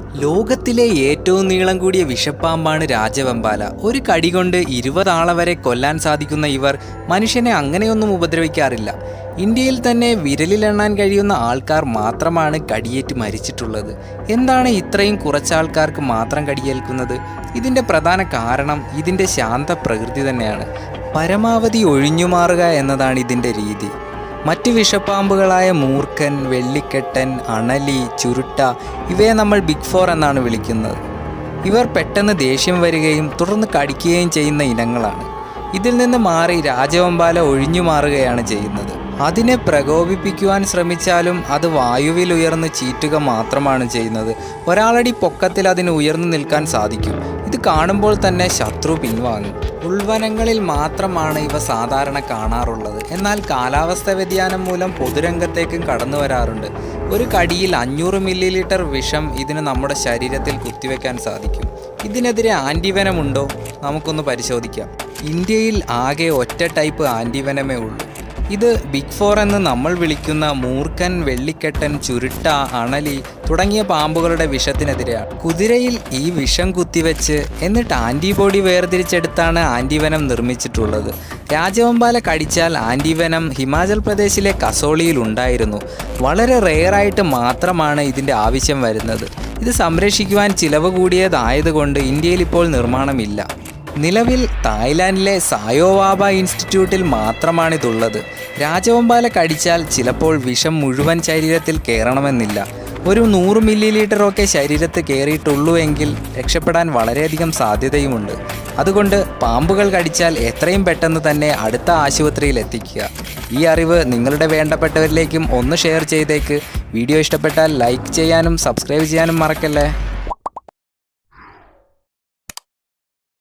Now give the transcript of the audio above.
ലോകത്തിലെ ഏറ്റവും നീളം കൂടിയ വിഷപ്പാമ്പാണ് രാജവെമ്പാല ഒരു കടി കൊണ്ട് ഇരുപത് ആളെ വരെ കൊല്ലാൻ സാധിക്കുന്ന ഇവർ മനുഷ്യനെ അങ്ങനെയൊന്നും ഉപദ്രവിക്കാറില്ല ഇന്ത്യയിൽ തന്നെ വിരലിലെണ്ണാൻ കഴിയുന്ന ആൾക്കാർ മാത്രമാണ് കടിയേറ്റ് മരിച്ചിട്ടുള്ളത് എന്താണ് ഇത്രയും കുറച്ചാൾക്കാർക്ക് മാത്രം കടിയേൽക്കുന്നത് ഇതിൻ്റെ പ്രധാന കാരണം ഇതിൻ്റെ ശാന്ത പ്രകൃതി തന്നെയാണ് പരമാവധി ഒഴിഞ്ഞുമാറുക എന്നതാണ് ഇതിൻ്റെ രീതി മറ്റ് വിഷപ്പാമ്പുകളായ മൂർഖൻ വെള്ളിക്കെട്ടൻ അണലി ചുരുട്ട ഇവയെ നമ്മൾ ബിഗ് ഫോർ എന്നാണ് വിളിക്കുന്നത് ഇവർ പെട്ടെന്ന് ദേഷ്യം വരികയും തുടർന്ന് കടിക്കുകയും ചെയ്യുന്ന ഇനങ്ങളാണ് ഇതിൽ നിന്ന് മാറി രാജവമ്പാല ഒഴിഞ്ഞു മാറുകയാണ് ചെയ്യുന്നത് അതിനെ പ്രകോപിപ്പിക്കുവാൻ ശ്രമിച്ചാലും അത് വായുവിൽ ഉയർന്ന് ചീറ്റുക മാത്രമാണ് ചെയ്യുന്നത് ഒരാളടി പൊക്കത്തിൽ അതിന് ഉയർന്നു നിൽക്കാൻ സാധിക്കും ഇത് കാണുമ്പോൾ തന്നെ ശത്രു പിൻവാങ്ങും ഉൾവനങ്ങളിൽ മാത്രമാണ് ഇവ സാധാരണ കാണാറുള്ളത് എന്നാൽ കാലാവസ്ഥ വ്യതിയാനം മൂലം പൊതുരംഗത്തേക്കും കടന്നു വരാറുണ്ട് ഒരു കടിയിൽ അഞ്ഞൂറ് മില്ലി ലിറ്റർ വിഷം ഇതിന് നമ്മുടെ ശരീരത്തിൽ കുത്തിവെക്കാൻ സാധിക്കും ഇതിനെതിരെ ആൻറ്റിവനമുണ്ടോ നമുക്കൊന്ന് പരിശോധിക്കാം ഇന്ത്യയിൽ ആകെ ഒറ്റ ടൈപ്പ് ആൻറ്റിവനമേ ഉള്ളൂ ഇത് ബിഗ് ഫോർ എന്ന് നമ്മൾ വിളിക്കുന്ന മൂർഖൻ വെള്ളിക്കെട്ടൻ ചുരുട്ട അണലി തുടങ്ങിയ പാമ്പുകളുടെ വിഷത്തിനെതിരെയാണ് കുതിരയിൽ ഈ വിഷം കുത്തിവെച്ച് എന്നിട്ട് ആൻറ്റിബോഡി വേർതിരിച്ചെടുത്താണ് ആൻറ്റിവനം നിർമ്മിച്ചിട്ടുള്ളത് രാജവമ്പാല കടിച്ചാൽ ആൻറ്റിവനം ഹിമാചൽ പ്രദേശിലെ കസോളിയിൽ ഉണ്ടായിരുന്നു വളരെ റെയറായിട്ട് മാത്രമാണ് ഇതിൻ്റെ ആവശ്യം വരുന്നത് ഇത് സംരക്ഷിക്കുവാൻ ചിലവ് കൂടിയതായതുകൊണ്ട് ഇന്ത്യയിൽ ഇപ്പോൾ നിർമ്മാണമില്ല നിലവിൽ തായ്ലാൻഡിലെ സായോവാബ ഇൻസ്റ്റിറ്റ്യൂട്ടിൽ മാത്രമാണിതുള്ളത് രാജവമ്പാല കടിച്ചാൽ ചിലപ്പോൾ വിഷം മുഴുവൻ ശരീരത്തിൽ കയറണമെന്നില്ല ഒരു നൂറ് മില്ലി ലിറ്ററൊക്കെ ശരീരത്ത് കയറിയിട്ടുള്ളൂ എങ്കിൽ രക്ഷപ്പെടാൻ വളരെയധികം സാധ്യതയുമുണ്ട് അതുകൊണ്ട് പാമ്പുകൾ കടിച്ചാൽ എത്രയും പെട്ടെന്ന് തന്നെ അടുത്ത ആശുപത്രിയിൽ എത്തിക്കുക ഈ അറിവ് നിങ്ങളുടെ വേണ്ടപ്പെട്ടവരിലേക്കും ഒന്ന് ഷെയർ ചെയ്തേക്ക് വീഡിയോ ഇഷ്ടപ്പെട്ടാൽ ലൈക്ക് ചെയ്യാനും സബ്സ്ക്രൈബ് ചെയ്യാനും മറക്കല്ലേ